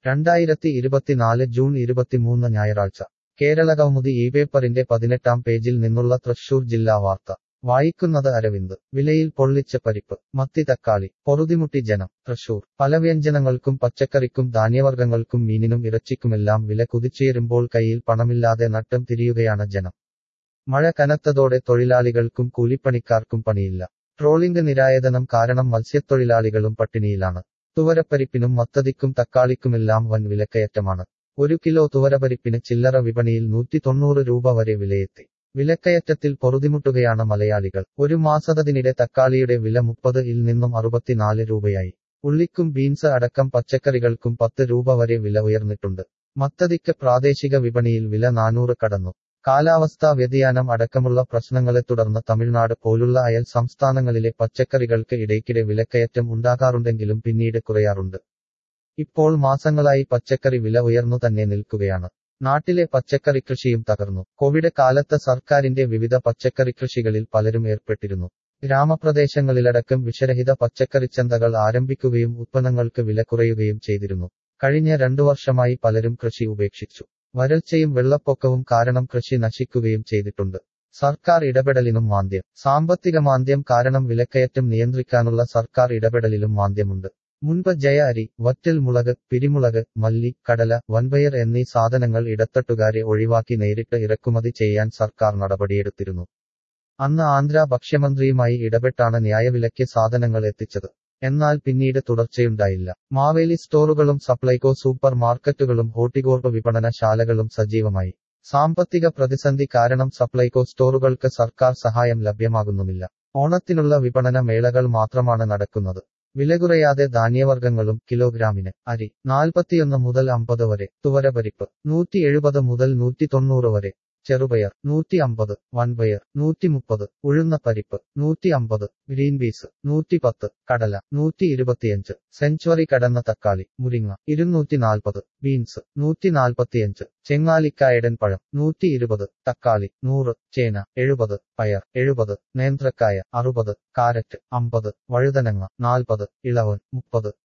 രണ്ടായിരത്തി ഇരുപത്തിനാല് ജൂൺ ഇരുപത്തിമൂന്ന് ഞായറാഴ്ച കേരള കൗമുദി ഈ പേപ്പറിന്റെ പതിനെട്ടാം പേജിൽ നിന്നുള്ള തൃശൂർ ജില്ലാ വാർത്ത വായിക്കുന്നത് അരവിന്ദ് വിലയിൽ പൊള്ളിച്ച പരിപ്പ് മത്തി തക്കാളി പൊറുതിമുട്ടി ജനം തൃശൂർ പല വ്യഞ്ജനങ്ങൾക്കും പച്ചക്കറിക്കും ധാന്യവർഗ്ഗങ്ങൾക്കും മീനിനും ഇറച്ചിക്കുമെല്ലാം വില കുതിച്ചുയരുമ്പോൾ കയ്യിൽ പണമില്ലാതെ നട്ടം തിരിയുകയാണ് ജനം മഴ കനത്തതോടെ തൊഴിലാളികൾക്കും കൂലിപ്പണിക്കാർക്കും പണിയില്ല ട്രോളിംഗ് നിരായതനം കാരണം മത്സ്യത്തൊഴിലാളികളും പട്ടിണിയിലാണ് തുവരപ്പരിപ്പിനും മത്തതിക്കും തക്കാളിക്കുമെല്ലാം വൻ വിലക്കയറ്റമാണ് ഒരു കിലോ തുവരപരിപ്പിന് ചില്ലറ വിപണിയിൽ നൂറ്റി തൊണ്ണൂറ് രൂപ വരെ വിലയെത്തി വിലക്കയറ്റത്തിൽ പൊറുതിമുട്ടുകയാണ് മലയാളികൾ ഒരു മാസത്തിനിടെ തക്കാളിയുടെ വില മുപ്പത് ഇൽ നിന്നും അറുപത്തിനാല് രൂപയായി ഉള്ളിക്കും ബീൻസ് അടക്കം പച്ചക്കറികൾക്കും പത്ത് രൂപ വരെ വില ഉയർന്നിട്ടുണ്ട് മത്തതിക്ക് പ്രാദേശിക വിപണിയിൽ വില നാനൂറ് കടന്നു കാലാവസ്ഥാ വ്യതിയാനം അടക്കമുള്ള പ്രശ്നങ്ങളെ തുടർന്ന് തമിഴ്നാട് പോലുള്ള അയൽ സംസ്ഥാനങ്ങളിലെ പച്ചക്കറികൾക്ക് ഇടയ്ക്കിടെ വിലക്കയറ്റം ഉണ്ടാകാറുണ്ടെങ്കിലും പിന്നീട് കുറയാറുണ്ട് ഇപ്പോൾ മാസങ്ങളായി പച്ചക്കറി വില ഉയർന്നു തന്നെ നിൽക്കുകയാണ് നാട്ടിലെ പച്ചക്കറി കൃഷിയും തകർന്നു കോവിഡ് കാലത്ത് സർക്കാരിന്റെ വിവിധ പച്ചക്കറി കൃഷികളിൽ പലരും ഏർപ്പെട്ടിരുന്നു ഗ്രാമപ്രദേശങ്ങളിലടക്കം വിഷരഹിത പച്ചക്കറിച്ചന്തകൾ ആരംഭിക്കുകയും ഉത്പന്നങ്ങൾക്ക് വില കുറയുകയും ചെയ്തിരുന്നു കഴിഞ്ഞ രണ്ടു വർഷമായി പലരും കൃഷി ഉപേക്ഷിച്ചു വരൾച്ചയും വെള്ളപ്പൊക്കവും കാരണം കൃഷി നശിക്കുകയും ചെയ്തിട്ടുണ്ട് സർക്കാർ ഇടപെടലിനും മാന്ദ്യം സാമ്പത്തിക മാന്ദ്യം കാരണം വിലക്കയറ്റം നിയന്ത്രിക്കാനുള്ള സർക്കാർ ഇടപെടലിലും മാന്ദ്യമുണ്ട് മുൻപ് ജയ അരി വറ്റൽ മുളക് പിരിമുളക് മല്ലി കടല വൻപയർ എന്നീ സാധനങ്ങൾ ഇടത്തട്ടുകാരെ ഒഴിവാക്കി നേരിട്ട് ഇറക്കുമതി ചെയ്യാൻ സർക്കാർ നടപടിയെടുത്തിരുന്നു അന്ന് ആന്ധ്ര ഭക്ഷ്യമന്ത്രിയുമായി ഇടപെട്ടാണ് ന്യായവിലയ്ക്ക് സാധനങ്ങൾ എത്തിച്ചത് എന്നാൽ പിന്നീട് തുടർച്ചയുണ്ടായില്ല മാവേലി സ്റ്റോറുകളും സപ്ലൈകോ സൂപ്പർ മാർക്കറ്റുകളും ഹോട്ടികോർപ്പ് വിപണനശാലകളും സജീവമായി സാമ്പത്തിക പ്രതിസന്ധി കാരണം സപ്ലൈകോ സ്റ്റോറുകൾക്ക് സർക്കാർ സഹായം ലഭ്യമാകുന്നുമില്ല ഓണത്തിനുള്ള വിപണന മേളകൾ മാത്രമാണ് നടക്കുന്നത് വിലകുറയാതെ ധാന്യവർഗ്ഗങ്ങളും കിലോഗ്രാമിന് അരി നാൽപ്പത്തിയൊന്ന് മുതൽ അമ്പത് വരെ തുവരപരിപ്പ് നൂറ്റി എഴുപത് മുതൽ നൂറ്റി തൊണ്ണൂറ് വരെ ചെറുപയർ നൂറ്റി അമ്പത് വൻപയർ നൂറ്റി മുപ്പത് ഉഴുന്ന പരിപ്പ് നൂറ്റി അമ്പത് ഗ്രീൻ പീസ് നൂറ്റി പത്ത് കടല നൂറ്റി ഇരുപത്തിയഞ്ച് സെഞ്ചുറി കടന്ന തക്കാളി മുരിങ്ങ ഇരുന്നൂറ്റി നാൽപ്പത് ബീൻസ് നൂറ്റി നാൽപ്പത്തിയഞ്ച് ചെങ്ങാലിക്കായടൻ പഴം നൂറ്റി ഇരുപത് തക്കാളി നൂറ് ചേന എഴുപത് പയർ എഴുപത് നേന്ത്രക്കായ അറുപത് കാരറ്റ് അമ്പത് വഴുതനങ്ങ നാൽപ്പത് ഇളവൻ മുപ്പത്